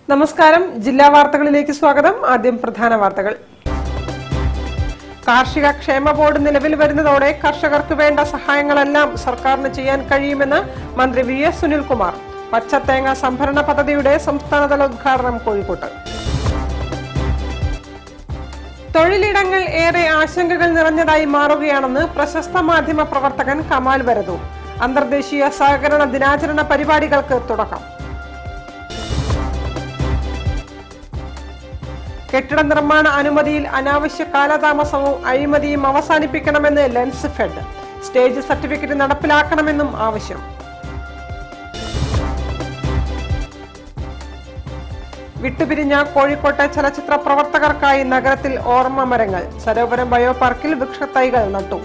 നമസ്കാരം ജില്ലാ വാർത്തകളിലേക്ക് സ്വാഗതം ആദ്യം പ്രധാന വാർത്തകൾ കാർഷിക ക്ഷേമ ബോർഡ് നിലവിൽ വരുന്നതോടെ കർഷകർക്ക് വേണ്ട സഹായങ്ങളെല്ലാം സർക്കാരിന് ചെയ്യാൻ കഴിയുമെന്ന് മന്ത്രി വി എസ് സുനിൽകുമാർ പച്ചത്തേങ്ങ സംഭരണ പദ്ധതിയുടെ സംസ്ഥാനതല ഉദ്ഘാടനം കോഴിക്കോട്ട് തൊഴിലിടങ്ങൾ ഏറെ ആശങ്കകൾ നിറഞ്ഞതായി മാറുകയാണെന്ന് പ്രശസ്ത മാധ്യമ പ്രവർത്തകൻ കമാൽ വരദൂർ അന്തർദേശീയ സഹകരണ ദിനാചരണ പരിപാടികൾക്ക് തുടക്കം കെട്ടിട നിർമ്മാണ അനുമതിയിൽ അനാവശ്യ കാലതാമസവും അഴിമതിയും അവസാനിപ്പിക്കണമെന്ന് ലെൻസ് ഫെഡ് സ്റ്റേജ് സർട്ടിഫിക്കറ്റ് നടപ്പിലാക്കണമെന്നും ആവശ്യം വിട്ടുപിരിഞ്ഞ കോഴിക്കോട്ടെ ചലച്ചിത്ര പ്രവർത്തകർക്കായി നഗരത്തിൽ ഓർമ്മ മരങ്ങൾ സരോവരം ബയോ പാർക്കിൽ വൃക്ഷത്തൈകൾ നട്ടു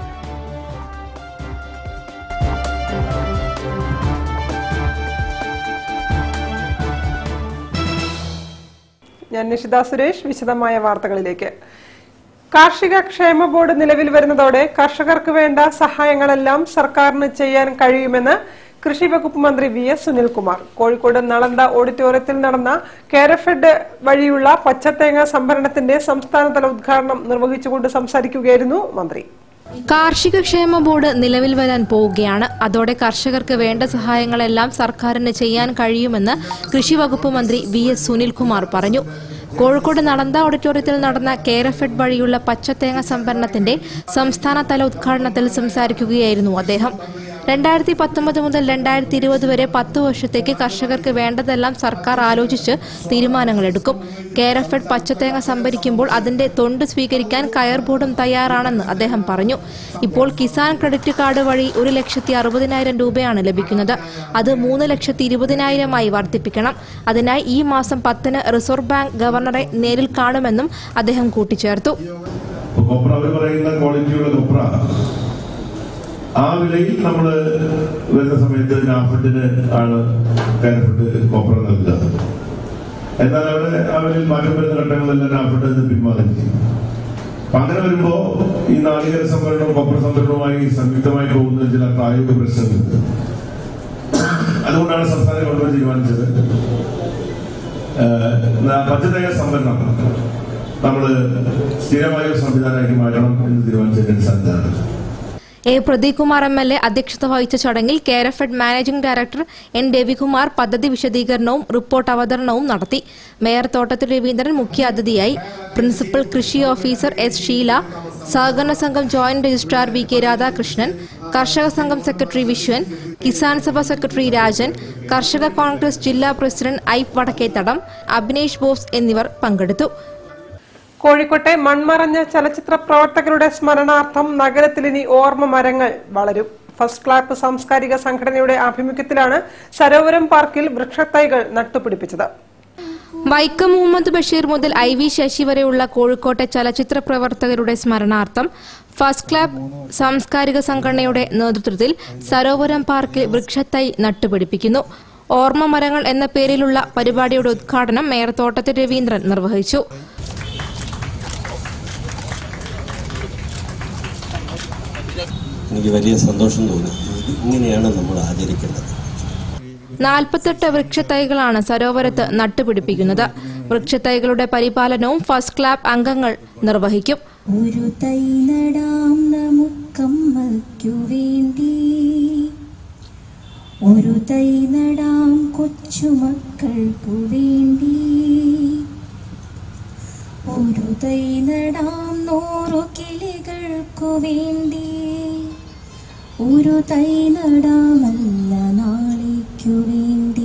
ഞാൻ നിഷിത സുരേഷ് വിശദമായ വാർത്തകളിലേക്ക് കാർഷിക ക്ഷേമ ബോർഡ് നിലവിൽ വരുന്നതോടെ കർഷകർക്ക് വേണ്ട സഹായങ്ങളെല്ലാം സർക്കാരിന് ചെയ്യാൻ കഴിയുമെന്ന് കൃഷി വകുപ്പ് മന്ത്രി വി എസ് സുനിൽകുമാർ കോഴിക്കോട് നളന്ദ ഓഡിറ്റോറിയത്തിൽ നടന്ന കേരഫെഡ് വഴിയുള്ള പച്ചത്തേങ്ങ സംഭരണത്തിന്റെ സംസ്ഥാനതല ഉദ്ഘാടനം നിർവഹിച്ചുകൊണ്ട് സംസാരിക്കുകയായിരുന്നു മന്ത്രി കാർഷിക ക്ഷേമ ബോർഡ് നിലവിൽ വരാൻ പോവുകയാണ് അതോടെ കർഷകർക്ക് വേണ്ട സഹായങ്ങളെല്ലാം സർക്കാരിന് ചെയ്യാൻ കഴിയുമെന്ന് കൃഷി വകുപ്പ് മന്ത്രി വി എസ് സുനിൽകുമാർ പറഞ്ഞു കോഴിക്കോട് നളന്ദ ഓഡിറ്റോറിയത്തിൽ നടന്ന കേരഫെഡ് വഴിയുള്ള പച്ചത്തേങ്ങ സംഭരണത്തിന്റെ സംസ്ഥാനതല ഉദ്ഘാടനത്തിൽ സംസാരിക്കുകയായിരുന്നു അദ്ദേഹം രണ്ടായിരത്തി പത്തൊമ്പത് മുതൽ രണ്ടായിരത്തി ഇരുപത് വരെ പത്ത് വർഷത്തേക്ക് കർഷകർക്ക് വേണ്ടതെല്ലാം സർക്കാർ ആലോചിച്ച് തീരുമാനങ്ങളെടുക്കും കേരഫെഡ് പച്ചത്തേങ്ങ സംഭരിക്കുമ്പോൾ അതിന്റെ തൊണ്ട് സ്വീകരിക്കാൻ കയർ ബോർഡും തയ്യാറാണെന്ന് അദ്ദേഹം പറഞ്ഞു ഇപ്പോൾ കിസാൻ ക്രെഡിറ്റ് കാർഡ് വഴി ഒരു ലക്ഷത്തി അറുപതിനായിരം രൂപയാണ് ലഭിക്കുന്നത് അത് മൂന്ന് ലക്ഷത്തി ഇരുപതിനായിരമായി വർദ്ധിപ്പിക്കണം അതിനായി ഈ മാസം പത്തിന് റിസർവ് ബാങ്ക് ഗവർണറെ നേരിൽ കാണുമെന്നും അദ്ദേഹം കൂട്ടിച്ചേർത്തു ഇപ്പൊ കൊപ്ര അവർ പറയുന്ന ക്വാളിറ്റിയുള്ള കൊപ്ര ആ വിലയിൽ നമ്മൾ വരുന്ന സമയത്ത് നാഫഡിന് ആണ് കാരഫഡ് കൊപ്ര നൽകുക എന്നാൽ അവിടെ അവരിൽ മാറ്റം വരുന്ന ഘട്ടങ്ങളെല്ലാം നാഫഡ് എന്ന് പിന്മാറി അപ്പൊ അങ്ങനെ വരുമ്പോ ഈ നാളികേര സംഭരണവും കൊപ്ര സംഭരണവുമായി സംയുക്തമായി പോകുന്ന ചില പ്രായോഗിക പ്രശ്നങ്ങളുണ്ട് അതുകൊണ്ടാണ് സംസ്ഥാന ഗവൺമെന്റ് തീരുമാനിച്ചത് ഏഹ്, പച്ചത്തേങ്ങ സംഭരണം നമ്മൾ സ്ഥിരമായ ഒരു സംവിധാനമാക്കി മാറ്റണം എന്ന് തീരുമാനിച്ചതിന്റെ അടിസ്ഥാനത്തിലാണ് A Pradeep Kumar M L A അധ്യക്ഷത വഹിച്ച ചടങ്ങിൽ Kerafed managing director N Ravikumar പദ്ധതി വിശദീകരണവും റിപ്പോർട്ട് അവതരണവും നടത്തി മേയർ തോട്ടത്തിൽ രവീന്ദ്രൻ മുഖ്യ അതിഥിയായി പ്രിൻസിപ്പൽ കൃഷി ഓഫീസർ എസ് ഷീല സഹകരണ സംഘം joint registrar V K Radhakrishnan കർഷക സംഘം സെക്രട്ടറി വിശ്വൻ കിസാൻ സഭ സെക്രട്ടറി രാജൻ കർഷക കോൺഗ്രസ് ജില്ലാ പ്രസിഡന്റ് ഐഫ് വടക്കേത്തടം അഭിനേഷ് ബോസ് എന്നിവർ പങ്കെടുത്തു കോഴിക്കോട്ടെ മൺമറഞ്ഞ ചലച്ചിത്ര പ്രവർത്തകരുടെ സ്മരണാർത്ഥം നഗരത്തിലിനി ഓർമ്മ മരങ്ങൾ വളരും ഫസ്റ്റ് ക്ലാപ്പ് സാംസ്കാരിക സംഘടനയുടെ ആഭിമുഖ്യത്തിലാണ് സരോവരം പാർക്കിൽ വൃക്ഷത്തൈകൾ നട്ടുപിടിപ്പിച്ചത് വൈക്കം മുഹമ്മദ് ബഷീർ മുതൽ ഐ വി ശശി വരെയുള്ള കോഴിക്കോട്ടെ ചലച്ചിത്ര പ്രവർത്തകരുടെ സ്മരണാർത്ഥം ഫസ്റ്റ് ക്ലാബ് സാംസ്കാരിക സംഘടനയുടെ നേതൃത്വത്തിൽ സരോവരം പാർക്കിൽ വൃക്ഷത്തൈ നട്ടുപിടിപ്പിക്കുന്നു ഓർമ്മ മരങ്ങൾ എന്ന പേരിലുള്ള പരിപാടിയുടെ ഉദ്ഘാടനം മേയർ തോട്ടത്തിൽ രവീന്ദ്രൻ നിർവഹിച്ചു എനിക്ക് വലിയ സന്തോഷം തോന്നി ഇത് ഇങ്ങനെയാണ് നമ്മൾ ആചരിക്കേണ്ടത് നാൽപ്പത്തെട്ട് വൃക്ഷത്തൈകളാണ് സരോവരത്ത് നട്ടുപിടിപ്പിക്കുന്നത് വൃക്ഷത്തൈകളുടെ പരിപാലനവും ഫസ്റ്റ് ക്ലാബ് അംഗങ്ങൾ നിർവഹിക്കും ഒരു തൈ നടാം നമുക്കമ്മയ്ക്കു വേണ്ടി ഒരു തൈ നടാം കൊച്ചുമക്കൾക്കു വേണ്ടി ഒരു തൈ നടാം നൂറു കിളികൾക്കു വേണ്ടി ഒരു തൈ നടാമല്ല നാളേക്കു വേണ്ടി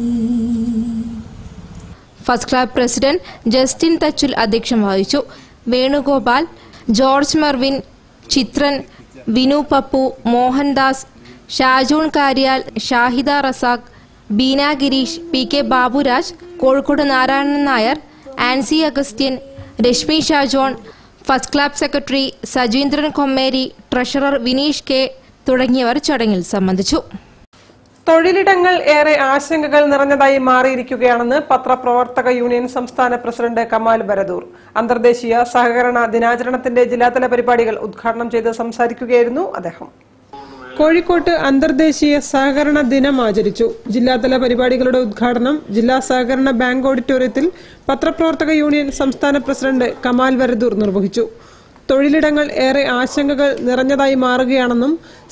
first club president Justin Thachul അധ്യക്ഷം വഹിച്ചു Venugopal George Mervin Chithran Vinu Pappu Mohandas Shajun Karyal Shahida Razak Beena Girish P K Baburaj Kozhikode Narayanan Nair Ancy Agasthyan Reshmi Shajon first club secretary Sajeendran Kommeri treasurer Vineesh K തുടങ്ങിയവർ ചടങ്ങിൽ സംബന്ധിച്ചു തൊഴിലിടങ്ങൾ ഏറെ ആശങ്കകൾ നിറഞ്ഞതായി മാറിയിരിക്കുകയാണെന്ന് പത്രപ്രവർത്തക യൂണിയൻ സംസ്ഥാന പ്രസിഡന്റ് കമാൽ ബരദൂർ അന്തർദേശീയ സഹകരണ ദിനാചരണത്തിന്റെ ജില്ലാതല പരിപാടികൾ ഉദ്ഘാടനം ചെയ്ത് സംസാരിക്കുകയായിരുന്നു അദ്ദേഹം കോഴിക്കോട്ട് അന്തർദേശീയ സഹകരണ ദിനം ആചരിച്ചു ജില്ലാതല പരിപാടികളുടെ ഉദ്ഘാടനം ജില്ലാ സഹകരണ ബാങ്ക് ഓഡിറ്റോറിയത്തിൽ പത്രപ്രവർത്തക യൂണിയൻ സംസ്ഥാന പ്രസിഡന്റ് കമാൽ വരദൂർ നിർവഹിച്ചു തൊഴിലിടങ്ങൾ ഏറെ ആശങ്കകൾ നിറഞ്ഞതായി മാറുകയാണെന്നും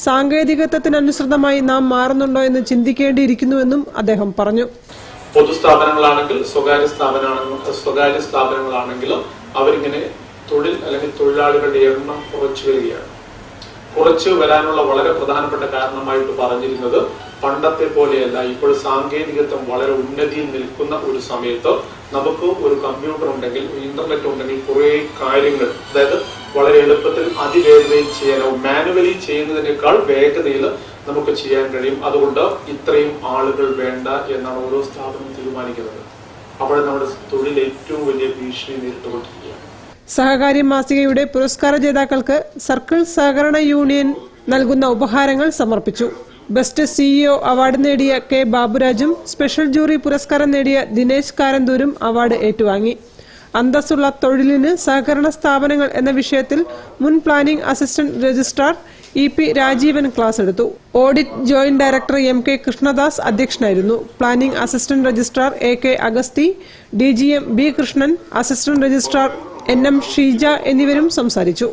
സാങ്കേതികത്വത്തിനനുസൃതമായി നാം മാറുന്നുണ്ടോ എന്ന് ചിന്തിക്കേണ്ടിയിരിക്കുന്നുവെന്നും അദ്ദേഹം പറഞ്ഞു പൊതുസ്ഥാപനങ്ങളാണെങ്കിൽ സ്വകാര്യ സ്ഥാപനമാണെങ്കിൽ സ്വകാര്യ സ്ഥാപനങ്ങളാണെങ്കിലും അവരിങ്ങനെ തൊഴിൽ അല്ലെങ്കിൽ തൊഴിലാളികളുടെ എണ്ണം കുറച്ചു വരികയാണ് കുറച്ച് വരാനുള്ള വളരെ പ്രധാനപ്പെട്ട കാരണമായിട്ട് പറഞ്ഞിരുന്നത് പണ്ടത്തെ പോലെയല്ല ഇപ്പോൾ സാങ്കേതികത്വം വളരെ ഉന്നതിയിൽ നിൽക്കുന്ന ഒരു സമയത്ത് നമുക്ക് ഒരു കമ്പ്യൂട്ടർ ഉണ്ടെങ്കിൽ ഇന്റർനെറ്റ് ഉണ്ടെങ്കിൽ കുറെ കാര്യങ്ങൾ അതായത് വളരെ എളുപ്പത്തിൽ അതിവേഗതയിൽ ചെയ്യാനാവും മാനുവലി ചെയ്യുന്നതിനേക്കാൾ വേഗതയിൽ നമുക്ക് ചെയ്യാൻ കഴിയും അതുകൊണ്ട് ഇത്രയും ആളുകൾ വേണ്ട എന്നാണ് ഓരോ സ്ഥാപനം തീരുമാനിക്കുന്നത് അവിടെ നമ്മുടെ തൊഴിൽ ഏറ്റവും വലിയ ഭീഷണി നേരിട്ടുകൊണ്ടിരിക്കുകയാണ് സഹകാര്യ മാസികയുടെ പുരസ്കാര ജേതാക്കൾക്ക് സർക്കിൾ സഹകരണ യൂണിയൻ നൽകുന്ന ഉപഹാരങ്ങൾ സമർപ്പിച്ചു ബെസ്റ്റ് സിഇഒ അവാർഡ് നേടിയ കെ ബാബുരാജും സ്പെഷ്യൽ ജൂറി പുരസ്കാരം നേടിയ ദിനേശ് കാരന്തൂരും അവാർഡ് ഏറ്റുവാങ്ങി അന്തസ്സുള്ള തൊഴിലിന് സഹകരണ സ്ഥാപനങ്ങൾ എന്ന വിഷയത്തിൽ മുൻ planning assistant registrar E P Rajeevan class എടുത്തു audit joint director M K Krishnadas അധ്യക്ഷനായിരുന്നു planning assistant registrar A K Agasthi D G M B Krishnan assistant registrar N M Sheeja എന്നിവരും സംസാരിച്ചു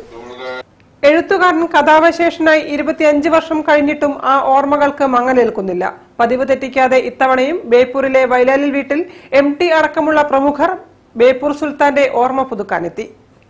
എഴുത്തുകാരൻ കഥാവശേഷനായി ഇരുപത്തിയഞ്ച് വർഷം കഴിഞ്ഞിട്ടും ആ ഓർമ്മകൾക്ക് മങ്ങലേൽക്കുന്നില്ല പതിവ് തെറ്റിക്കാതെ ഇത്തവണയും ബേപ്പൂരിലെ വൈലാലിൽ വീട്ടിൽ എം ടി അടക്കമുള്ള പ്രമുഖർ ബേപ്പൂർ സുൽത്താന്റെ ഓർമ്മ പുതുക്കാനെത്തി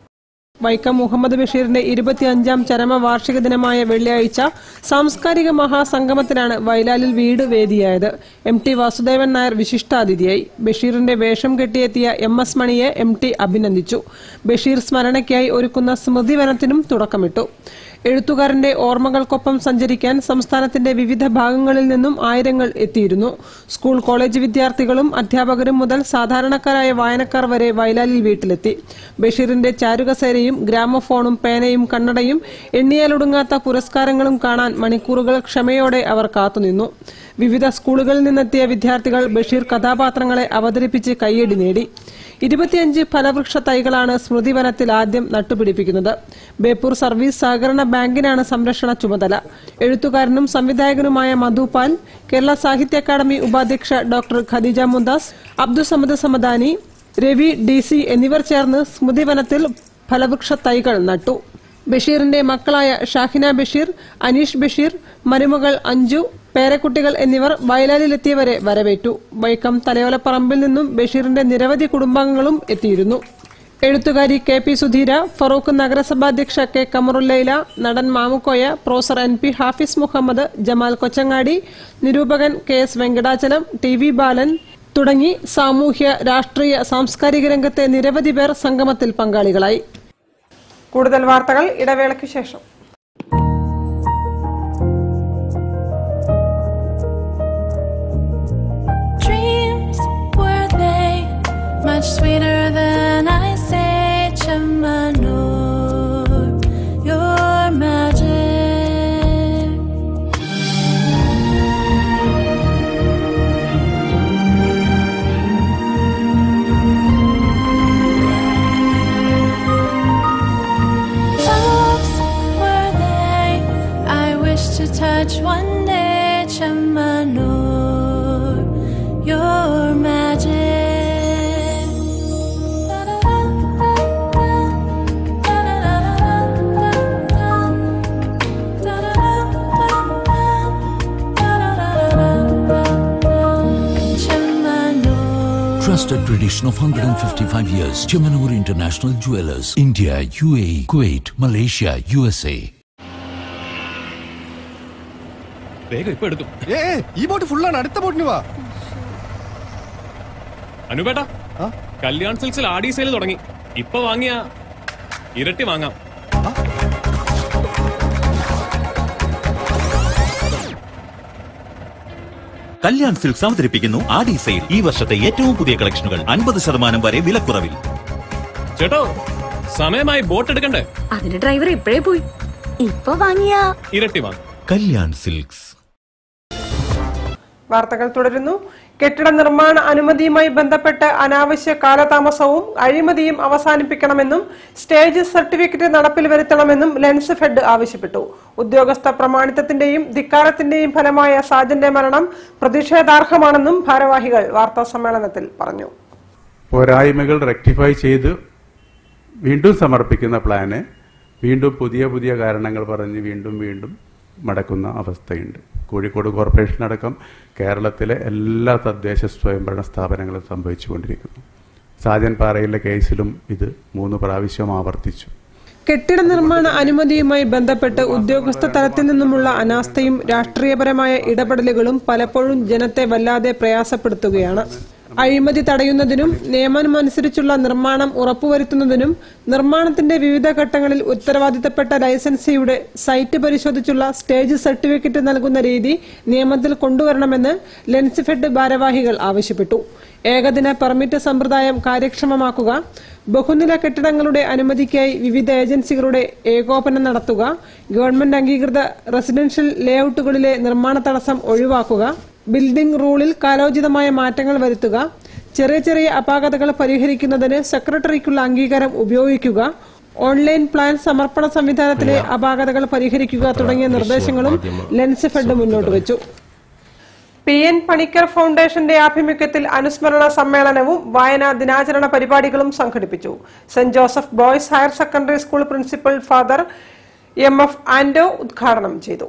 വൈക്കം മുഹമ്മദ് ബഷീറിന്റെ ഇരുപത്തിയഞ്ചാം ചരമ വാർഷിക ദിനമായ വെള്ളിയാഴ്ച സാംസ്കാരിക മഹാസംഗമത്തിലാണ് വൈലാലിൽ വീട് വേദിയായത് എം ടി വാസുദേവൻ നായർ വിശിഷ്ടാതിഥിയായി ബഷീറിന്റെ വേഷം കെട്ടിയെത്തിയ എം എസ് മണിയെ എം ടി അഭിനന്ദിച്ചു ബഷീർ സ്മരണയ്ക്കായി ഒരുക്കുന്ന സ്മൃതിവനത്തിനും തുടക്കമിട്ടു എഴുത്തുകാരന്റെ ഓർമ്മകൾക്കൊപ്പം സഞ്ചരിക്കാൻ സംസ്ഥാനത്തിന്റെ വിവിധ ഭാഗങ്ങളിൽ നിന്നും ആയിരങ്ങൾ എത്തിയിരുന്നു സ്കൂൾ കോളേജ് വിദ്യാർത്ഥികളും അധ്യാപകരും മുതൽ സാധാരണക്കാരായ വായനക്കാർ വരെ വയലാലിൽ വീട്ടിലെത്തി ബഷീറിന്റെ ചാരുകസേരയും ഗ്രാമഫോണും പേനയും കണ്ണടയും എണ്ണിയാലൊടുങ്ങാത്ത പുരസ്കാരങ്ങളും കാണാൻ മണിക്കൂറുകൾ ക്ഷമയോടെ അവർ കാത്തുനിന്നു വിവിധ സ്കൂളുകളിൽ നിന്നെത്തിയ വിദ്യാർത്ഥികൾ ബഷീർ കഥാപാത്രങ്ങളെ അവതരിപ്പിച്ച് കയ്യടി നേടി ഇരുപത്തിയഞ്ച് ഫലവൃക്ഷ തൈകളാണ് സ്മൃതിവനത്തിൽ ആദ്യം നട്ടുപിടിപ്പിക്കുന്നത് ബേപ്പൂർ സർവീസ് സഹകരണ ബാങ്കിനാണ് സംരക്ഷണ ചുമതല എഴുത്തുകാരനും സംവിധായകനുമായ മധുപാൽ കേരള സാഹിത്യ അക്കാദമി ഉപാധ്യക്ഷ doctor Khadeeja Mumtaz Abdussamad Samadani Ravi D C എന്നിവർ ചേർന്ന് സ്മൃതിവനത്തിൽ ഫലവൃക്ഷ തൈകൾ നട്ടു ബഷീറിന്റെ മക്കളായ ഷാഹിന ബഷീർ അനീഷ് ബഷീർ മരുമകൾ അഞ്ജു പേരക്കുട്ടികൾ എന്നിവർ വയലാലിലെത്തിയവരെ വരവേറ്റു വൈക്കം തലയോലപ്പറമ്പിൽ നിന്നും ബഷീറിന്റെ നിരവധി കുടുംബാംഗങ്ങളും എത്തിയിരുന്നു എഴുത്തുകാരി കെ പി സുധീര ഫറൂഖ് നഗരസഭാധ്യക്ഷ കെ കമറുല്ലൈല നടൻ Mamukkoya professor N P Hafis Muhammad Jamal Kochangadi നിരൂപകൻ K S Venkatachalam T V Balan തുടങ്ങി സാമൂഹ്യ രാഷ്ട്രീയ സാംസ്കാരിക രംഗത്തെ നിരവധി പേർ സംഗമത്തിൽ പങ്കാളികളായി കൂടുതൽ വാർത്തകൾ ഇടവേളയ്ക്ക് ശേഷം Dreams were they much sweeter than I say Chamanur, your magic. Songs were they I wish to touch one day Chamanur, your magic. Chamanur. Trusted tradition of 155 years. Chemanur International Jewelers. India, UAE, Kuwait, Malaysia, USA. വേഗം ഇപ്പൊ എടുക്കും ഏ ഈ boat ഫുള്ളാണ് അടുത്ത ബോട്ടിന് വാ അനുപേട്ട കല്യാൺ സിൽക്സിൽ ആഡി സെയിൽ തുടങ്ങി ഇപ്പൊ വാങ്ങിയ ഇരട്ടി വാങ്ങാം കല്യാൺ സിൽക്സ് അവതരിപ്പിക്കുന്നു ആഡി സെയിൽ ഈ വർഷത്തെ ഏറ്റവും പുതിയ കളക്ഷനുകൾ അൻപത് ശതമാനം വരെ വിലക്കുറവിൽ ചേട്ടോ സമയമായി ബോട്ട് എടുക്കണ്ടേ അതിന് ഡ്രൈവർ ഇപ്പോഴേ പോയി ഇപ്പൊ വാങ്ങിയ ഇരട്ടി വാങ്ങാം കല്യാൺ സിൽക്സ് വാർത്തകൾ തുടരുന്നു കെട്ടിട നിർമ്മാണ അനുമതിയുമായി ബന്ധപ്പെട്ട് അനാവശ്യ കാലതാമസവും അഴിമതിയും അവസാനിപ്പിക്കണമെന്നും സ്റ്റേജ് സർട്ടിഫിക്കറ്റ് നടപ്പിൽ വരുത്തണമെന്നും ലെൻസ് ഫെഡ് ആവശ്യപ്പെട്ടു ഉദ്യോഗസ്ഥ പ്രമാണിത്വത്തിന്റെയും ധിക്കാരത്തിന്റെയും ഫലമായ സാജന്റെ മരണം പ്രതിഷേധാർഹമാണെന്നും ഭാരവാഹികൾ വാർത്താ സമ്മേളനത്തിൽ പറഞ്ഞു പോരായ്മകൾ റെക്ടിഫൈ ചെയ്ത് വീണ്ടും സമർപ്പിക്കുന്ന പ്ലാന് വീണ്ടും പുതിയ പുതിയ കാരണങ്ങൾ പറഞ്ഞ് വീണ്ടും വീണ്ടും മടക്കുന്ന അവസ്ഥയുണ്ട് കോഴിക്കോട് കോർപ്പറേഷൻ അടക്കം കേരളത്തിലെ എല്ലാ തദ്ദേശ സ്വയംഭരണ സ്ഥാപനങ്ങളും സംഭവിച്ചുകൊണ്ടിരിക്കുന്നു സാജൻ പാറയിലെ കേസിലും ഇത് മൂന്ന് പ്രാവശ്യം ആവർത്തിച്ചു കെട്ടിട നിർമ്മാണ അനുമതിയുമായി ബന്ധപ്പെട്ട് ഉദ്യോഗസ്ഥ തലത്തിൽ നിന്നുമുള്ള അനാസ്ഥയും രാഷ്ട്രീയപരമായ ഇടപെടലുകളും പലപ്പോഴും ജനത്തെ വല്ലാതെ പ്രയാസപ്പെടുത്തുകയാണ് അഴിമതി തടയുന്നതിനും നിയമമനുസരിച്ചുള്ള നിർമ്മാണം ഉറപ്പുവരുത്തുന്നതിനും നിർമ്മാണത്തിന്റെ വിവിധ ഘട്ടങ്ങളിൽ ഉത്തരവാദിത്തപ്പെട്ട ലൈസൻസിയുടെ സൈറ്റ് പരിശോധിച്ചുള്ള സ്റ്റേജ് സർട്ടിഫിക്കറ്റ് നൽകുന്ന രീതി നിയമത്തിൽ കൊണ്ടുവരണമെന്ന് ലെൻസ് ഫെഡ് ഭാരവാഹികൾ ആവശ്യപ്പെട്ടു ഏകദിന പെർമിറ്റ് സമ്പ്രദായം കാര്യക്ഷമമാക്കുക ബഹുനില കെട്ടിടങ്ങളുടെ അനുമതിക്കായി വിവിധ ഏജൻസികളുടെ ഏകോപനം നടത്തുക ഗവൺമെന്റ് അംഗീകൃത റെസിഡൻഷ്യൽ ലേഔട്ടുകളിലെ നിർമ്മാണ തടസ്സം ഒഴിവാക്കുക ബിൽഡിംഗ് റൂളിൽ കാലോചിതമായ മാറ്റങ്ങൾ വരുത്തുക ചെറിയ ചെറിയ അപാകതകൾ പരിഹരിക്കുന്നതിന് സെക്രട്ടറിക്കുള്ള അംഗീകാരം ഉപയോഗിക്കുക ഓൺലൈൻ പ്ലാൻ സമർപ്പണ സംവിധാനത്തിലെ അപാകതകൾ പരിഹരിക്കുക തുടങ്ങിയ നിർദ്ദേശങ്ങളും ലെൻസ് ഫെഡ് മുന്നോട്ട് വെച്ചു പി എൻ പണിക്കർ ഫൗണ്ടേഷന്റെ ആഭിമുഖ്യത്തിൽ അനുസ്മരണ സമ്മേളനവും വായനാ ദിനാചരണ പരിപാടികളും സംഘടിപ്പിച്ചു saint Joseph boys higher secondary school principal father M F Ando ഉദ്ഘാടനം ചെയ്തു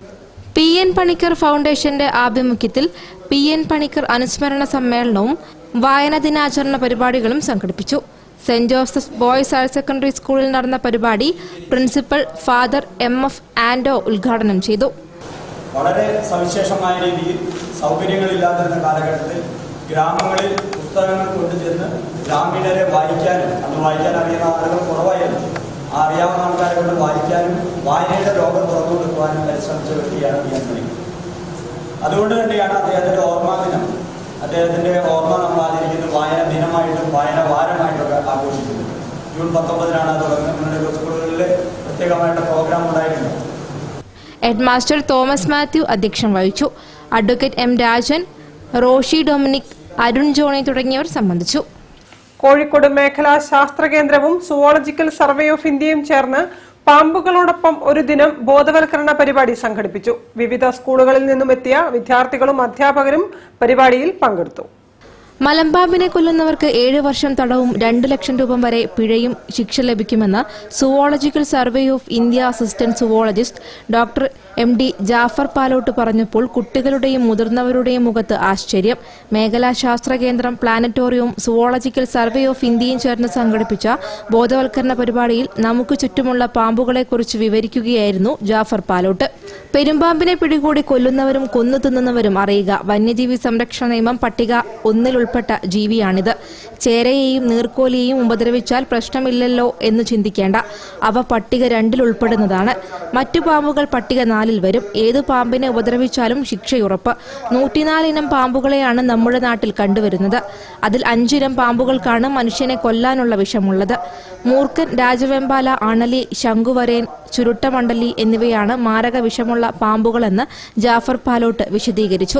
പി എൻ പണിക്കർ ഫൗണ്ടേഷന്റെ ആഭിമുഖ്യത്തിൽ പി എൻ പണിക്കർ അനുസ്മരണ സമ്മേളനവും വായന ദിനാചരണ പരിപാടികളും സംഘടിപ്പിച്ചു saint Joseph boys higher secondary സ്കൂളിൽ നടന്ന പരിപാടി principal father M F Ando ഉദ്ഘാടനം ചെയ്തു വളരെ സവിശേഷമായ രീതിയിൽ സൗകര്യങ്ങളില്ലാതിരുന്ന കാലഘട്ടത്തിൽ ഗ്രാമങ്ങളിൽ പുസ്തകങ്ങൾ കൊണ്ടുചെന്ന് ഗ്രാമീണരെ വായിക്കാനും അന്ന് വായിക്കാൻ അറിയുന്ന ആളുകൾ കുറവായിരുന്നു ആ അറിയാവുന്ന ആൾക്കാരെ കൊണ്ട് വായിക്കാനും വായനയുടെ ലോകം തുറന്നു കൊടുക്കുവാനും പരിശ്രമിച്ച വ്യക്തിയാണ് പി എൻ മണി അതുകൊണ്ട് തന്നെയാണ് അദ്ദേഹത്തിന്റെ ഓർമ്മ ദിനം അദ്ദേഹത്തിന്റെ ഓർമ്മ നമ്മൾ ആചരിക്കുന്നത് വായന ദിനമായിട്ടും വായന വാരമായിട്ടൊക്കെ ആഘോഷിക്കുന്നത് ജൂൺ പത്തൊമ്പതിനാണ് അത് തുടങ്ങുന്നത് സ്കൂളുകളിൽ പ്രത്യേകമായിട്ട് പ്രോഗ്രാം ഉണ്ടായിട്ടുണ്ട് ഹെഡ്മാസ്റ്റർ തോമസ് മാത്യു അധ്യക്ഷം വഹിച്ചു advocate M Rajan Roshy Dominic Arun Johnny തുടങ്ങിയവർ സംബന്ധിച്ചു കോഴിക്കോട് മേഖലാ ശാസ്ത്ര കേന്ദ്രവും സുവോളജിക്കൽ സർവേ ഓഫ് ഇന്ത്യയും ചേർന്ന് പാമ്പുകളോടൊപ്പം ഒരു ദിനം ബോധവൽക്കരണ പരിപാടി സംഘടിപ്പിച്ചു വിവിധ സ്കൂളുകളിൽ നിന്നും എത്തിയ വിദ്യാർത്ഥികളും അധ്യാപകരും പരിപാടിയിൽ പങ്കെടുത്തു മലമ്പാമ്പിനെ കൊല്ലുന്നവർക്ക് ഏഴ് വർഷം തടവും രണ്ട് ലക്ഷം രൂപ വരെ പിഴയും ശിക്ഷ ലഭിക്കുമെന്ന് zoological survey of India assistant zoologist doctor M D Jafar Palott പറഞ്ഞപ്പോൾ കുട്ടികളുടെയും മുതിർന്നവരുടെയും മുഖത്ത് ആശ്ചര്യം മേഖലാ ശാസ്ത്ര കേന്ദ്രം പ്ലാനറ്റോറിയവും സുവോളജിക്കൽ സർവേ ഓഫ് ഇന്ത്യയും ചേർന്ന് സംഘടിപ്പിച്ച ബോധവൽക്കരണ പരിപാടിയിൽ നമുക്ക് ചുറ്റുമുള്ള പാമ്പുകളെക്കുറിച്ച് വിവരിക്കുകയായിരുന്നു ജാഫർ പാലോട്ട് പെരുമ്പാമ്പിനെ പിടികൂടി കൊല്ലുന്നവരും കൊന്നു തിന്നുന്നവരും അറിയുക വന്യജീവി സംരക്ഷണ നിയമം പട്ടിക ഒന്നിൽ ഉൾപ്പെട്ട ജീവിയാണിത് ചേരയെയും നീർക്കോലിയെയും ഉപദ്രവിച്ചാൽ പ്രശ്നമില്ലല്ലോ എന്ന് ചിന്തിക്കേണ്ട അവ പട്ടിക രണ്ടിൽ ഉൾപ്പെടുന്നതാണ് മറ്റു പാമ്പുകൾ പട്ടിക നാലിൽ വരും ഏതു പാമ്പിനെ ഉപദ്രവിച്ചാലും ശിക്ഷയുറപ്പ് നൂറ്റിനാല് ഇനം പാമ്പുകളെയാണ് നമ്മുടെ നാട്ടിൽ കണ്ടുവരുന്നത് അതിൽ അഞ്ചിനം പാമ്പുകൾക്കാണ് മനുഷ്യനെ കൊല്ലാനുള്ള വിഷമുള്ളത് മൂർഖൻ രാജവെമ്പാല അണലി ശംഖുവരേൻ ചുരുട്ടമണ്ഡലി എന്നിവയാണ് മാരക വിഷമുള്ള പാമ്പുകളെന്ന് ജാഫർ പാലോട്ട് വിശദീകരിച്ചു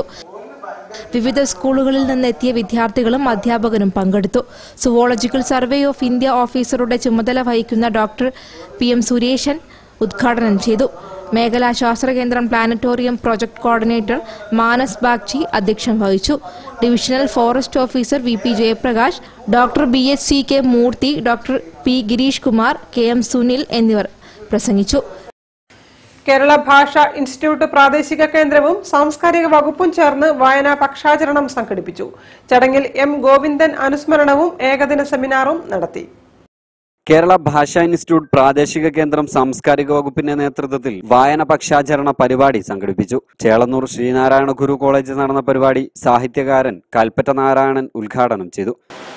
വിവിധ സ്കൂളുകളിൽ നിന്നെത്തിയ വിദ്യാർത്ഥികളും അധ്യാപകരും പങ്കെടുത്തു സുവോളജിക്കൽ സർവേ ഓഫ് ഇന്ത്യ ഓഫീസറുടെ ചുമതല വഹിക്കുന്ന ഡോക്ടർ പി എം സുരേഷൻ ഉദ്ഘാടനം ചെയ്തു മേഖലാ ശാസ്ത്ര കേന്ദ്രം planetarium project coordinator Manas Bagchi അധ്യക്ഷം വഹിച്ചു divisional forest officer V P Jayaprakash doctor B H C K Murthy doctor P Girish Kumar K M Sunil എന്നിവർ പ്രസംഗിച്ചു കേരള ഭാഷാ ഇൻസ്റ്റിറ്റ്യൂട്ട് പ്രാദേശിക കേന്ദ്രവും സാംസ്കാരിക വകുപ്പും ചേർന്ന് വായനാ പക്ഷാചരണം സംഘടിപ്പിച്ചു ചടങ്ങിൽ എം ഗോവിന്ദൻ അനുസ്മരണവും ഏകദിന സെമിനാറും നടത്തി കേരള ഭാഷാ ഇൻസ്റ്റിറ്റ്യൂട്ട് പ്രാദേശിക കേന്ദ്രം സാംസ്കാരിക വകുപ്പിന്റെ നേതൃത്വത്തിൽ വായന പക്ഷാചരണ പരിപാടി സംഘടിപ്പിച്ചു ചേളന്നൂർ ശ്രീനാരായണ ഗുരു കോളേജിൽ നടന്ന പരിപാടി സാഹിത്യകാരൻ കൽപ്പറ്റ നാരായണൻ ഉദ്ഘാടനം ചെയ്തു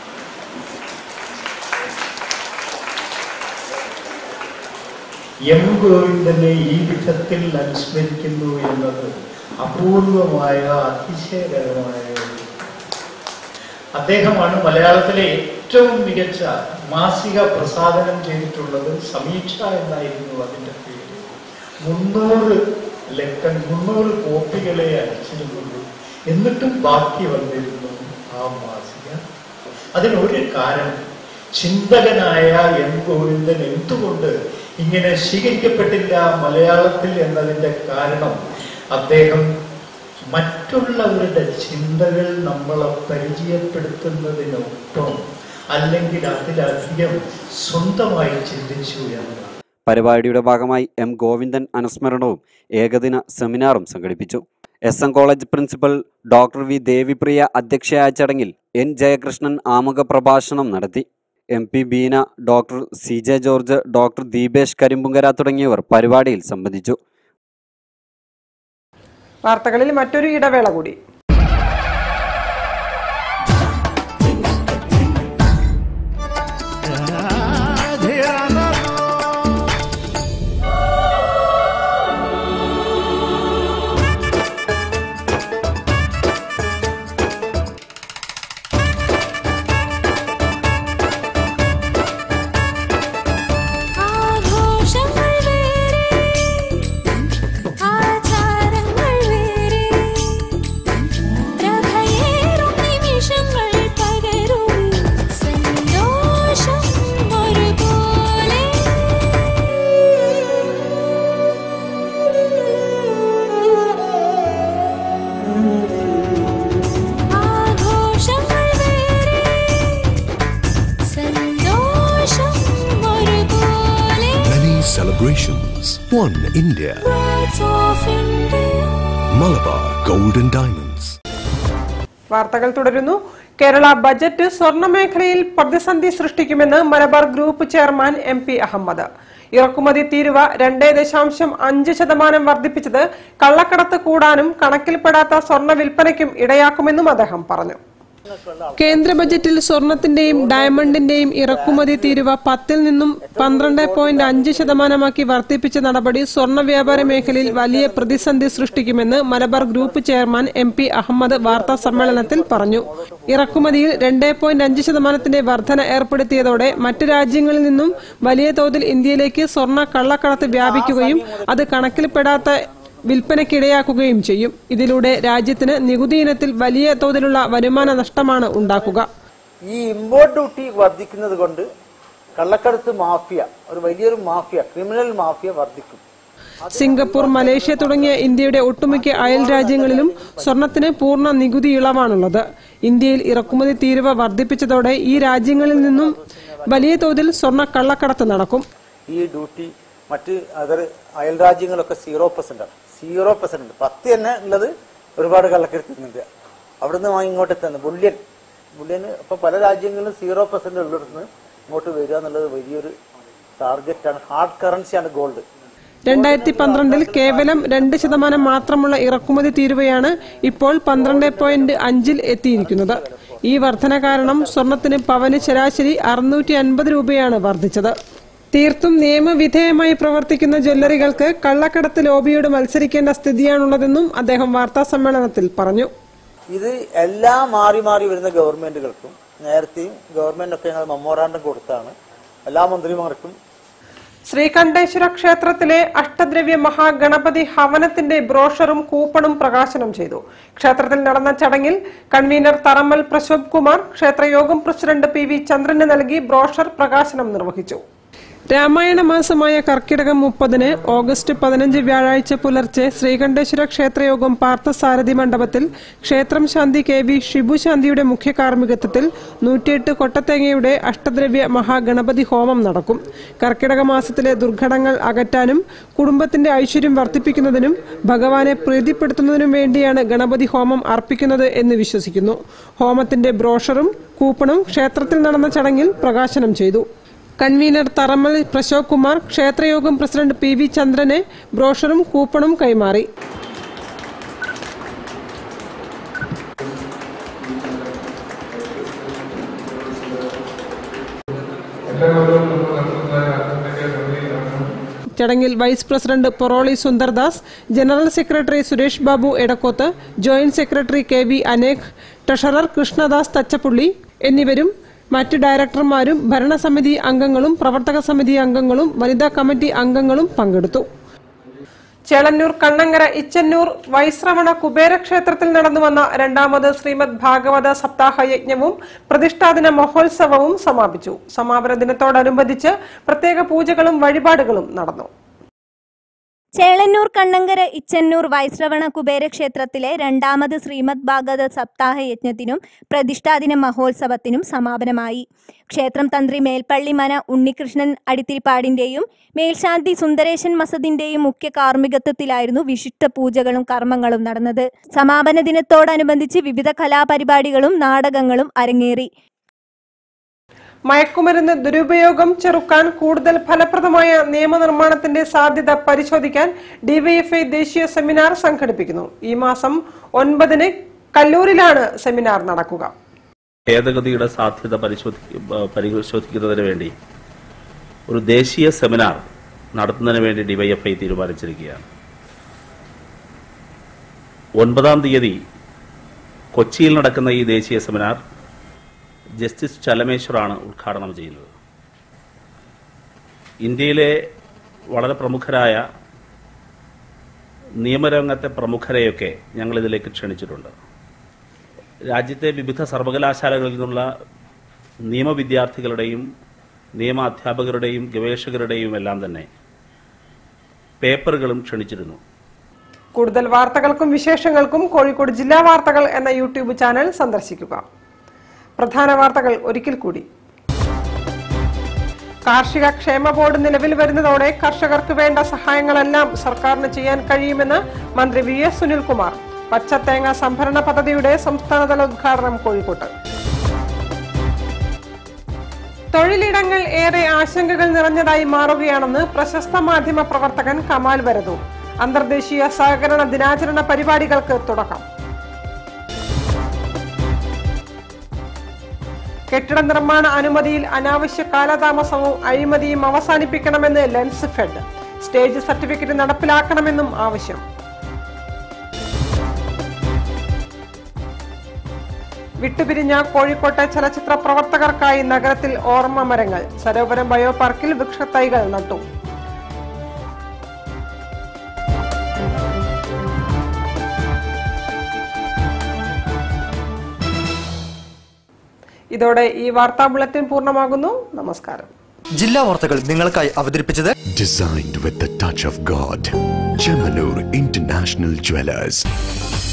എം ഗോവിന്ദനെ ഈ വിധത്തിൽ അനുസ്മരിക്കുന്നു എന്നത് അപൂർവമായ അതിശയകരമായ ഒരു അദ്ദേഹമാണ് മലയാളത്തിലെ ഏറ്റവും മികച്ച മാസിക പ്രസാദനം ചെയ്തിട്ടുള്ളത് സമീക്ഷ എന്നായിരുന്നു അതിൻ്റെ പേര് മുന്നൂറ് ലക്കം മുന്നൂറ് കോപ്പികളെ അയച്ചിരുന്നുള്ളൂ എന്നിട്ടും ബാക്കി വന്നിരുന്നു ആ മാസിക അതിനൊരു കാരണം ചിന്തകനായ എം ഗോവിന്ദൻ എന്തുകൊണ്ട് ഇങ്ങനെ സ്വീകരിക്കപ്പെട്ടില്ല മലയാളത്തിൽ എന്നതിന്റെ കാരണം അദ്ദേഹം മറ്റുള്ളവരുടെ ചിന്തകൾ നമ്മളെ പരിചയപ്പെടുത്തുന്നതിനൊപ്പം അല്ലെങ്കിൽ അതിലധികം സ്വന്തമായി ചിന്തിച്ചു എന്നതാണ് പരിപാടിയുടെ ഭാഗമായി എം ഗോവിന്ദൻ അനുസ്മരണവും ഏകദിന സെമിനാറും സംഘടിപ്പിച്ചു S N college principal doctor V Devipriya അധ്യക്ഷയായ ചടങ്ങിൽ എൻ ജയകൃഷ്ണൻ ആമുഖ പ്രഭാഷണം നടത്തി M P Beena doctor C J George doctor Deepesh Karimpunkara തുടങ്ങിയവർ പരിപാടിയിൽ സംബന്ധിച്ചു വാർത്തകളിൽ മറ്റൊരു ഇടവേള കൂടി ആഘോഷങ്ങൾ വേറെ ആചാരങ്ങൾ വേറെ പ്രഭയേറും നിമിഷങ്ങൾ പകരും സന്തോഷം ഒരുപോലെ ആഘോഷങ്ങൾ വേറെ സന്തോഷം ഒരുപോലെ Many celebrations. One India. Words of India Malabar Golden Diamonds. വാർത്തകൾ തുടരുന്നു കേരള ബജറ്റ് സ്വർണ്ണ മേഖലയിൽ പ്രതിസന്ധി സൃഷ്ടിക്കുമെന്ന് Malabar group chairman M P Ahmed ഇറക്കുമതി തീരുവ രണ്ടേ ദശാംശം അഞ്ച് ശതമാനം വർദ്ധിപ്പിച്ചത് കള്ളക്കടത്ത് കൂടാനും കണക്കിൽപ്പെടാത്ത സ്വർണ്ണ വിൽപ്പനയ്ക്കും ഇടയാക്കുമെന്നും അദ്ദേഹം പറഞ്ഞു കേന്ദ്ര ബജറ്റിൽ സ്വർണത്തിന്റെയും ഡയമണ്ടിന്റെയും ഇറക്കുമതി തീരുവ പത്തിൽ നിന്നും പന്ത്രണ്ട് പോയിന്റ് അഞ്ച് ശതമാനമാക്കി വർദ്ധിപ്പിച്ച നടപടി സ്വർണ്ണ വ്യാപാര മേഖലയിൽ വലിയ പ്രതിസന്ധി സൃഷ്ടിക്കുമെന്ന് Malabar group chairman M P Ahmed വാർത്താ സമ്മേളനത്തിൽ പറഞ്ഞു ഇറക്കുമതിയിൽ രണ്ട് പോയിന്റ് അഞ്ച് ശതമാനത്തിന്റെ വർധന ഏർപ്പെടുത്തിയതോടെ മറ്റ് രാജ്യങ്ങളിൽ നിന്നും വലിയ തോതിൽ ഇന്ത്യയിലേക്ക് സ്വർണ്ണ കള്ളക്കടത്ത് വ്യാപിക്കുകയും അത് കണക്കിൽപ്പെടാത്ത വിൽപ്പനയ്ക്കിടയാക്കുകയും ചെയ്യും ഇതിലൂടെ രാജ്യത്തിന് നികുതി ഇനത്തിൽ വലിയ തോതിലുള്ള വരുമാന നഷ്ടമാണ് ഉണ്ടാക്കുക ഈ ഇമ്പോർട്ട് ഡ്യൂട്ടി വർദ്ധിക്കുന്നത് കൊണ്ട് കള്ളക്കടത്ത് മാഫിയ ഒരു വലിയൊരു മാഫിയ ക്രിമിനൽ മാഫിയ വർദ്ധിക്കും സിംഗപ്പൂർ മലേഷ്യ തുടങ്ങിയ ഇന്ത്യയുടെ ഒട്ടുമിക്ക അയൽ രാജ്യങ്ങളിലും സ്വർണത്തിന് പൂർണ്ണ നികുതി ഇളവാണുള്ളത് ഇന്ത്യയിൽ ഇറക്കുമതി തീരുവ വർദ്ധിപ്പിച്ചതോടെ ഈ രാജ്യങ്ങളിൽ നിന്നും വലിയ തോതിൽ സ്വർണ്ണ കള്ളക്കടത്ത് നടക്കും ഈ ഡ്യൂട്ടി മറ്റ് അതർ അയൽ രാജ്യങ്ങളൊക്കെ സീറോ പെർസെന്റ് ആണ് സീറോ പെർസെന്റ് ഉണ്ട് പത്ത് തന്നെ ഉള്ളത് ഒരുപാട് കള്ളക്കടത്തുന്നുണ്ട് അവിടുന്ന് വാങ്ങി ഇങ്ങോട്ട് എത്തുന്നത് ബുള്ളിയൻ ബുള്ളിയന് ഇപ്പൊ പല രാജ്യങ്ങളിലും സീറോ പെർസെന്റ് ഉള്ളിടത്തുനിന്ന് ഇങ്ങോട്ട് വരിക എന്നുള്ളത് വലിയൊരു ടാർഗറ്റാണ് ഹാർഡ് കറൻസിയാണ് ഗോൾഡ് രണ്ടായിരത്തി പന്ത്രണ്ടിൽ കേവലം രണ്ട് ശതമാനം മാത്രമുള്ള ഇറക്കുമതി തീരുവയാണ് ഇപ്പോൾ പന്ത്രണ്ട് പോയിന്റ് അഞ്ചിൽ എത്തിയിരിക്കുന്നത് ഈ വർധന കാരണം സ്വർണത്തിന് പവന് ശരാശരി അറുന്നൂറ്റി അൻപത് രൂപയാണ് വർദ്ധിച്ചത് തീർത്തും നിയമവിധേയമായി പ്രവർത്തിക്കുന്ന ജ്വല്ലറികൾക്ക് കള്ളക്കടത്ത് ലോബിയോട് മത്സരിക്കേണ്ട സ്ഥിതിയാണുള്ളതെന്നും അദ്ദേഹം വാർത്താ സമ്മേളനത്തിൽ പറഞ്ഞു ഇത് എല്ലാം മാറി മാറി വരുന്ന ഗവൺമെന്റുകൾക്കും നേരത്തെയും ഗവൺമെന്റ് ഒക്കെ ഞങ്ങൾ മെമ്മോറാണ്ടം കൊടുത്താണ് എല്ലാ മന്ത്രിമാർക്കും ശ്രീകണ്ഠേശ്വര ക്ഷേത്രത്തിലെ അഷ്ടദ്രവ്യ മഹാഗണപതി ഹവനത്തിന്റെ ബ്രോഷറും കൂപ്പണും പ്രകാശനം ചെയ്തു ക്ഷേത്രത്തിൽ നടന്ന ചടങ്ങിൽ കൺവീനർ തറമ്മൽ പ്രശോഭ് കുമാർ ക്ഷേത്രയോഗം പ്രസിഡന്റ് പി വി ചന്ദ്രന് നൽകി ബ്രോഷർ പ്രകാശനം നിർവഹിച്ചു രാമായണ മാസമായ കർക്കിടകം മുപ്പതിന് ഓഗസ്റ്റ് പതിനഞ്ച് വ്യാഴാഴ്ച പുലർച്ചെ ശ്രീകണ്ഠേശ്വര ക്ഷേത്രയോഗം പാർത്ഥസാരഥി മണ്ഡപത്തിൽ ക്ഷേത്രം ശാന്തി കെ വി ഷിബു ശാന്തിയുടെ മുഖ്യ കാർമ്മികത്വത്തിൽ നൂറ്റിയെട്ട് കൊട്ടത്തേങ്ങയുടെ അഷ്ടദ്രവ്യ മഹാഗണപതി ഹോമം നടക്കും കർക്കിടക മാസത്തിലെ ദുർഘടങ്ങൾ അകറ്റാനും കുടുംബത്തിന്റെ ഐശ്വര്യം വർദ്ധിപ്പിക്കുന്നതിനും ഭഗവാനെ പ്രീതിപ്പെടുത്തുന്നതിനും വേണ്ടിയാണ് ഗണപതി ഹോമം അർപ്പിക്കുന്നത് എന്ന് വിശ്വസിക്കുന്നു ഹോമത്തിന്റെ ബ്രോഷറും കൂപ്പണും ക്ഷേത്രത്തിൽ നടന്ന ചടങ്ങിൽ പ്രകാശനം ചെയ്തു കൺവീനർ തറമ്മൽ പ്രശോക് കുമാർ ക്ഷേത്രയോഗം പ്രസിഡന്റ് പി വി ചന്ദ്രനെ ബ്രോഷറും കൂപ്പണും കൈമാറി ചടങ്ങിൽ vice president Porolli Sundardas general secretary Suresh Babu Edakkoth joint secretary K V Anek treasurer Krishnadas Thachappully എന്നിവരും മറ്റ് ഡയറക്ടർമാരും ഭരണസമിതി അംഗങ്ങളും പ്രവർത്തക സമിതി അംഗങ്ങളും വനിതാ കമ്മിറ്റി അംഗങ്ങളും പങ്കെടുത്തു ചേളന്നൂർ കണ്ണങ്കര ഇച്ചന്നൂർ വൈശ്രവണ കുബേര ക്ഷേത്രത്തിൽ നടന്നുവന്ന രണ്ടാമത് ശ്രീമദ് ഭാഗവത സപ്താഹ യജ്ഞവും പ്രതിഷ്ഠാദിന മഹോത്സവവും സമാപിച്ചു സമാപന ദിനത്തോടനുബന്ധിച്ച് പ്രത്യേക പൂജകളും വഴിപാടുകളും നടന്നു ചേളന്നൂർ കണ്ണങ്കര ഇച്ചന്നൂർ വൈശ്രവണ കുബേര ക്ഷേത്രത്തിലെ രണ്ടാമത് ശ്രീമദ് ഭാഗവത സപ്താഹ യജ്ഞത്തിനും പ്രതിഷ്ഠാദിന മഹോത്സവത്തിനും സമാപനമായി ക്ഷേത്രം തന്ത്രി മേൽപ്പള്ളി മന ഉണ്ണികൃഷ്ണൻ അടിത്തിരിപ്പാടിന്റെയും മേൽശാന്തി സുന്ദരേശൻ മസദിന്റെയും മുഖ്യ കാർമ്മികത്വത്തിലായിരുന്നു വിശിഷ്ട പൂജകളും കർമ്മങ്ങളും നടന്നത് സമാപന ദിനത്തോടനുബന്ധിച്ച് വിവിധ കലാപരിപാടികളും നാടകങ്ങളും അരങ്ങേറി മയക്കുമരുന്ന് ദുരുപയോഗം ചെറുക്കാൻ കൂടുതൽ ഫലപ്രദമായ നിയമനിർമ്മാണത്തിന്റെ സാധ്യത പരിശോധിക്കാൻ ഡിവൈഎഫ്ഐ ദേശീയ സെമിനാർ സംഘടിപ്പിക്കുന്നു ഈ മാസം ഒൻപതിന് കല്ലൂരിലാണ് സെമിനാർ നടക്കുക ഭേദഗതിയുടെ സാധ്യത പരിശോധി പരിശോധിക്കുന്നതിന് വേണ്ടി ഒരു ദേശീയ സെമിനാർ നടത്തുന്നതിന് വേണ്ടി ഡിവൈഎഫ്ഐ തീരുമാനിച്ചിരിക്കുകയാണ് ഒൻപതാം തീയതി കൊച്ചിയിൽ നടക്കുന്ന ഈ ദേശീയ സെമിനാർ ജസ്റ്റിസ് ചലമേശ്വറാണ് ഉദ്ഘാടനം ചെയ്യുന്നത് ഇന്ത്യയിലെ വളരെ പ്രമുഖരായ നിയമരംഗത്തെ പ്രമുഖരെയൊക്കെ ഞങ്ങൾ ഇതിലേക്ക് ക്ഷണിച്ചിട്ടുണ്ട് രാജ്യത്തെ വിവിധ സർവകലാശാലകളിൽ നിന്നുള്ള നിയമവിദ്യാർത്ഥികളുടെയും നിയമ അധ്യാപകരുടെയും ഗവേഷകരുടെയും എല്ലാം തന്നെ പേപ്പറുകളും ക്ഷണിച്ചിരുന്നു കൂടുതൽ വാർത്തകൾക്കും വിശേഷങ്ങൾക്കും കോഴിക്കോട് ജില്ലാ വാർത്തകൾ എന്ന യൂട്യൂബ് ചാനൽ സന്ദർശിക്കുക പ്രധാന വാർത്തകൾ ഒരിക്കൽ കൂടി കാർഷിക ക്ഷേമ ബോർഡ് നിലവിൽ വരുന്നതോടെ കർഷകർക്ക് വേണ്ട സഹായങ്ങളെല്ലാം സർക്കാരിന് ചെയ്യാൻ കഴിയുമെന്ന് മന്ത്രി വി എസ് സുനിൽകുമാർ പച്ചത്തേങ്ങ സംഭരണ പദ്ധതിയുടെ സംസ്ഥാനതല ഉദ്ഘാടനം കോഴിക്കോട്ട് തൊഴിലിടങ്ങൾ ഏറെ ആശങ്കകൾ നിറഞ്ഞതായി മാറുകയാണെന്ന് പ്രശസ്ത മാധ്യമ പ്രവർത്തകൻ കമാൽ വരതു അന്തർദേശീയ സഹകരണ ദിനാചരണ പരിപാടികൾക്ക് തുടക്കം കെട്ടിട നിർമ്മാണ അനുമതിയിൽ അനാവശ്യ കാലതാമസവും അഴിമതിയും അവസാനിപ്പിക്കണമെന്ന് ലെൻസ് ഫെഡ് സ്റ്റേജ് സർട്ടിഫിക്കറ്റ് നടപ്പിലാക്കണമെന്നും ആവശ്യം വിട്ടുപിരിഞ്ഞ കോഴിക്കോട്ടെ ചലച്ചിത്ര പ്രവർത്തകർക്കായി നഗരത്തിൽ ഓർമ്മ മരങ്ങൾ സരോവരം ബയോ പാർക്കിൽ വൃക്ഷത്തൈകൾ നട്ടു ഇതോടെ ഈ വാർത്താ ബുള്ളറ്റിൻ പൂർണ്ണമാകുന്നു നമസ്കാരം ജില്ലാ വാർത്തകൾ നിങ്ങൾക്കായി അവതരിപ്പിച്ചത് Designed with the touch of God. Chemanur International Jewelers.